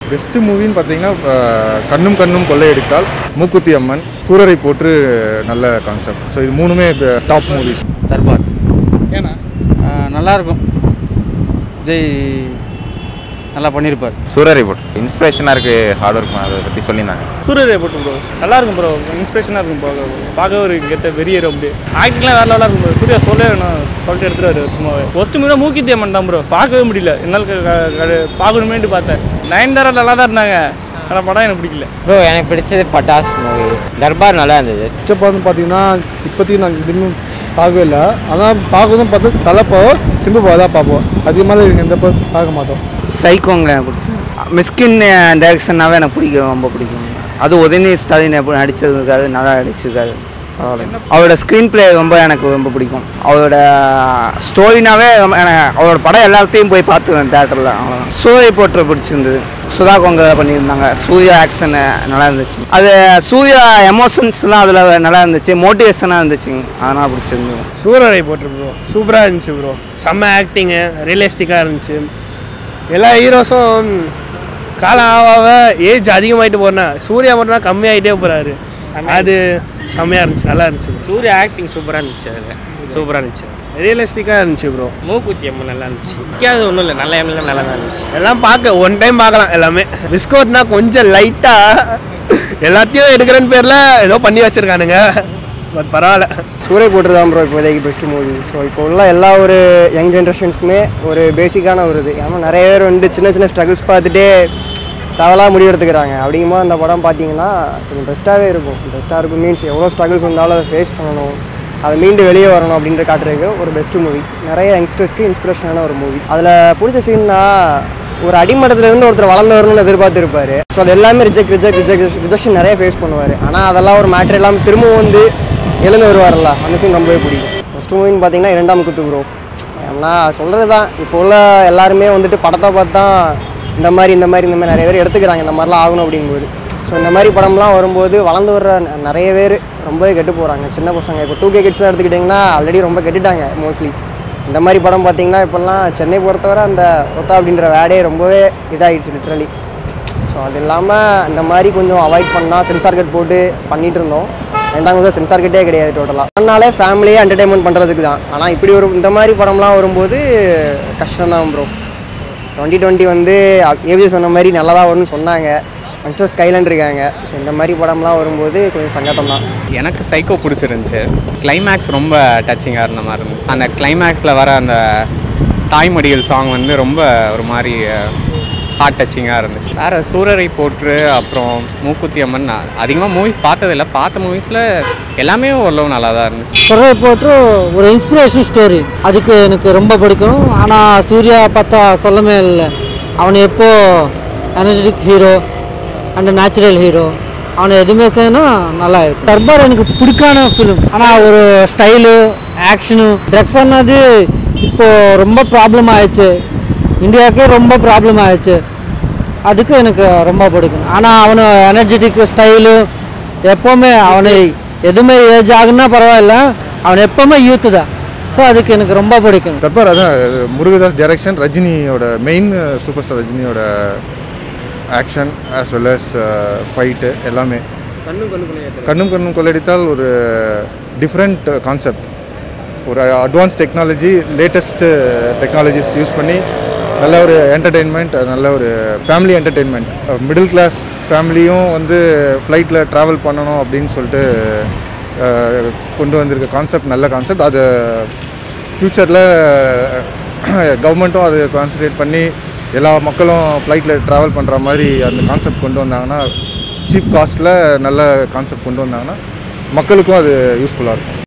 Best மூவின்னு பார்த்தீங்கன்னா அஹ், கண்ணும் கண்ணும் கொள்ளையடித்தால் மூக்குத்தி அம்மன் சூரரை போற்று நல்ல கான்செப்ட் ஸோ இது மூணுமே டாப் மூவிஸ் தர்பார் ஏன்னா நல்லாயிருக்கும் விஜய் நல்லா பண்ணியிருப்பார் சூரரை போட்டு இன்ஸ்பிரேஷனாக இருக்குது ஹார்ட் ஒர்க் அதை பற்றி சொல்லியிருந்தாங்க சூரியரே போட்டு ப்ரோ நல்லா இருக்கும் ப்ரோ இன்ஸ்பிரேஷனாக இருக்கும் பார்க்க பார்க்க ஒரு கெட்ட வெறியர் அப்படி ஆக்டிங்லாம் வேற லெவலாக இருக்கும் ப்ரோ சூர்யா சொல்ல வேணும் சொல்லிட்டு எடுத்துருவாரு சும்மாவே ஃபர்ஸ்ட் மீனா மூக்கித்தி அம்மன் தான் ப்ரோ பார்க்கவே முடியல என்னால் க- க- க- பார்க்கணுமேட்டு பார்த்தேன் நயன்தாரா நல்லா தான் இருந்தாங்க ஆனால் படம் எனக்கு பிடிக்கல ப்ரோ எனக்கு பிடிச்சது பட்டாஸ் மூவி தர்பார் நல்லா இருந்தது பிக்சர் பார்த்து பார்த்தீங்கன்னா இப்போதைக்கு நாங்கள் இதுன்னு பார்க்கவே இல்லை ஆனால் பார்க்கறதும் பார்த்து தலைப்பாவோ சிம்பு பாவம் தான் பார்ப்போம் அதிகமாக எங்கள் எந்த படம் பார்க்க மாட்டோம் சைக்கோங்க எனக்கு பிடிச்சது மிஸ்கின் டைரக்ஷனாகவே எனக்கு பிடிக்கும் ரொம்ப பிடிக்கும் அது உதயநிதி ஸ்டாலின் எப்படி நடிச்சதுக்காக நல்லா நடிச்சிருக்காரு பரவாயில்ல. அவரோட ஸ்க்ரீன் ப்ளே ரொம்ப எனக்கு ரொம்ப பிடிக்கும் அவரோட ஸ்டோரினாவே ரொம்ப எனக்கு அவரோட படம் எல்லாத்தையும் போய் பார்த்துவேன் தேட்டரில் அவ்வளோதான் சூரிய போட்டு பிடிச்சிருந்தது சுதா கொங்க பண்ணியிருந்தாங்க சூர்யா ஆக்ஷன் நல்லா இருந்துச்சு அது சூர்யா எமோஷன்ஸ்லாம் அதில் நல்லா இருந்துச்சு மோட்டிவேஷனாக இருந்துச்சுங்க அதனால் பிடிச்சிருந்தது சூரரை போட்டு ப்ரோ சூப்பராக இருந்துச்சு ப்ரோ செம்ம ஆக்டிங்கு ரியலிஸ்டிக்காக இருந்துச்சு எல்லா ஹீரோஸும் காலம் ஆக ஆக ஏஜ் அதிகமாயிட்டு போறேன்னா சூர்யா மட்டும் தான் கம்மியாயிட்டே போறாரு அது செம்மையாக இருந்துச்சு நல்லா இருந்துச்சு சூர்யா ஆக்டிங் சூப்பராக இருந்துச்சு அதில் சூப்பராக இருந்துச்சு ரியலிஸ்டிக்காக இருந்துச்சு ப்ரோ மூக்குத்தி அம்மன் நல்லா இருந்துச்சு முக்கியாவது ஒன்றும் இல்லை நல்ல எம்எல்லாம் நல்லா தான் இருந்துச்சு எல்லாம் பார்க்க ஒன் டைம் பார்க்கலாம் எல்லாமே பிஸ்கோட்னா கொஞ்சம் லைட்டாக எல்லாத்தையும் எடுக்கிறேன்னு பேரில் ஏதோ பண்ணி வச்சிருக்கானுங்க பட் பரவாயில்ல சூரிய போட்டு தான் ப்ரோ இப்போதைக்கு பெஸ்ட் மூவி ஸோ இப்போ உள்ள எல்லா ஒரு யங் ஜென்ரேஷன்ஸ்க்குமே ஒரு பேசிக்கான ஒரு இது ஏன்னா நிறைய பேர் வந்து சின்ன சின்ன ஸ்ட்ரகிள்ஸ் பார்த்துட்டே தவலாக முடிவெடுத்துக்கிறாங்க அப்படிங்கும்போது அந்த படம் பார்த்தீங்கன்னா கொஞ்சம் பெஸ்ட்டாகவே இருக்கும் பெஸ்ட்டாக இருக்கும் மீன்ஸ் எவ்வளோ ஸ்ட்ரகிள்ஸ் வந்தாலும் அதை ஃபேஸ் பண்ணணும் அதை மீண்டு வெளியே வரணும் அப்படின்ற காட்டுறதுக்கு ஒரு பெஸ்ட் மூவி நிறைய யங்ஸ்டர்ஸ்க்கு இன்ஸ்பிரேஷனான ஒரு மூவி அதில் பிடிச்ச சீன்னா ஒரு அடிமட்டத்துல இருந்து ஒருத்தர் வளர்ந்து வரணும்னு எதிர்பார்த்துருப்பாரு ஸோ அது எல்லாமே ரிஜெக்ட் ரிஜெக்ட் ரிஜெக்ட் ரிஜெக்ஷன் நிறைய ஃபேஸ் பண்ணுவார் ஆனால் அதெல்லாம் ஒரு மேட்ரு இல்லாமல் திரும்பவும் வந்து எழுந்து வருவார்ல அந்த சீன் ரொம்பவே பிடிக்கும் ஃபஸ்ட் மூவின்னு பார்த்தீங்கன்னா இரண்டாம் குத்து ப்ரோ நான் சொல்கிறது தான் இப்போ உள்ள எல்லாருமே வந்துட்டு படத்தை பார்த்தா இந்த மாதிரி இந்த மாதிரி இந்த மாதிரி நிறைய பேர் எடுத்துக்கிறாங்க இந்த மாதிரிலாம் ஆகணும் அப்படிங்கும்போது ஸோ இந்த மாதிரி படம்லாம் வரும்போது வளர்ந்து வர்ற ந- நிறைய பேர் ரொம்பவே கெட்டு போகிறாங்க சின்ன பசங்க இப்போ டூ கே கிட்ஸ்லாம் எடுத்துக்கிட்டிங்கன்னா ஆல்ரெடி ரொம்ப கெட்டுட்டாங்க மோஸ்ட்லி இந்த மாதிரி படம் பார்த்தீங்கன்னா இப்போல்லாம் சென்னை பொறுத்தவரை அந்த ஒத்தா அப்படின்ற வேடே ரொம்பவே இதாகிடுச்சு லிட்ரலி ஸோ அது இல்லாமல் இந்த மாதிரி கொஞ்சம் அவாய்ட் பண்ணால் சென்சார் கட் போட்டு பண்ணிட்டு இருந்தோம் ரெண்டாம் கொஞ்சம் சென்சார் கட்டே கிடையாது டோட்டலாக அதனாலே ஃபேமிலியே என்டர்டைன்மெண்ட் பண்ணுறதுக்கு தான் ஆனால் இப்படி ஒரு இந்த மாதிரி படம்லாம் வரும்போது கஷ்டம் தான் ப்ரோ டுவெண்ட்டி டுவெண்ட்டி வந்து ஏவிஜி சொன்ன மாதிரி நல்லதாக வரும்னு சொன்னாங்க யங்ஸ்டர்ஸ் ஸ்கைலண்ட் இருக்காங்க ஸோ இந்த மாதிரி படம்லாம் வரும்போது கொஞ்சம் சங்கடம் தான் எனக்கு சைக்கோ பிடிச்சிருந்துச்சு கிளைமேக்ஸ் ரொம்ப டச்சிங்காக இருந்த மாதிரி இருந்துச்சு அந்த கிளைமேக்ஸில் வர அந்த தாய்மடிகள் சாங் வந்து ரொம்ப ஒரு மாதிரி ஹார்ட் டச்சிங்காக இருந்துச்சு வேறு சூரரை போற்று அப்புறம் மூக்குத்தி அம்மன் நான் அதிகமாக மூவிஸ் பார்த்ததில்ல பார்த்த மூவிஸில் எல்லாமே ஓரளவு நல்லா தான் இருந்துச்சு குறை போட்டு ஒரு இன்ஸ்பிரேஷன் ஸ்டோரி அதுக்கு எனக்கு ரொம்ப பிடிக்கும் ஆனால் சூர்யா பார்த்தா சொல்லவே இல்லை அவன் எப்போ energetic hero and natural hero அவனை எதுவுமே செய்யணும் நல்லா இருக்கும் தர்பார் எனக்கு பிடிக்கான ஃபிலிம் ஆனால் ஒரு ஸ்டைலு ஆக்ஷனு ட்ரக்ஸ் ஆனது இப்போ ரொம்ப ப்ராப்ளம் ஆயிடுச்சு இந்தியாவுக்கே ரொம்ப ப்ராப்ளம் ஆயிடுச்சு அதுக்கு எனக்கு ரொம்ப பிடிக்கும் ஆனால் அவனு எனர்ஜெட்டிக் ஸ்டைலு எப்போவுமே அவனை எதுவுமே ஏஜ் ஆகுன்னா பரவாயில்ல அவன் எப்போவுமே யூத்து தான் ஸோ அதுக்கு எனக்கு ரொம்ப பிடிக்கும் தர்பார் அதான் அது முருகதாஸ் டைரக்ஷன் ரஜினியோட மெயின் சூப்பர் ஸ்டார் ரஜினியோட action as well as fight எல்லாமே கண்ணும் கண்ணும் கொள்ளையடித்தால் ஒரு டிஃப்ரெண்ட் கான்செப்ட் ஒரு advance technology latest technologies use பண்ணி நல்ல ஒரு என்டர்டெயின்மெண்ட் நல்ல ஒரு ஃபேமிலி என்டர்டெயின்மெண்ட் மிடில் கிளாஸ் ஃபேமிலியும் வந்து ஃப்ளைட்டில் ட்ராவல் பண்ணணும் அப்படின்னு சொல்லிட்டு அஹ், கொண்டு வந்திருக்க கான்செப்ட் நல்ல கான்செப்ட் அது ஃப்யூச்சரில் கவர்மெண்ட்டும் அதை கான்சன்ட்ரேட் பண்ணி எல்லா மக்களும் ஃப்ளைட்டில் ட்ராவல் பண்ணுற மாதிரி அந்த கான்செப்ட் கொண்டு வந்தாங்கன்னா சீப் காஸ்ட்டில் நல்ல கான்செப்ட் கொண்டு வந்தாங்கன்னா மக்களுக்கும் அது யூஸ்ஃபுல்லாக இருக்கும்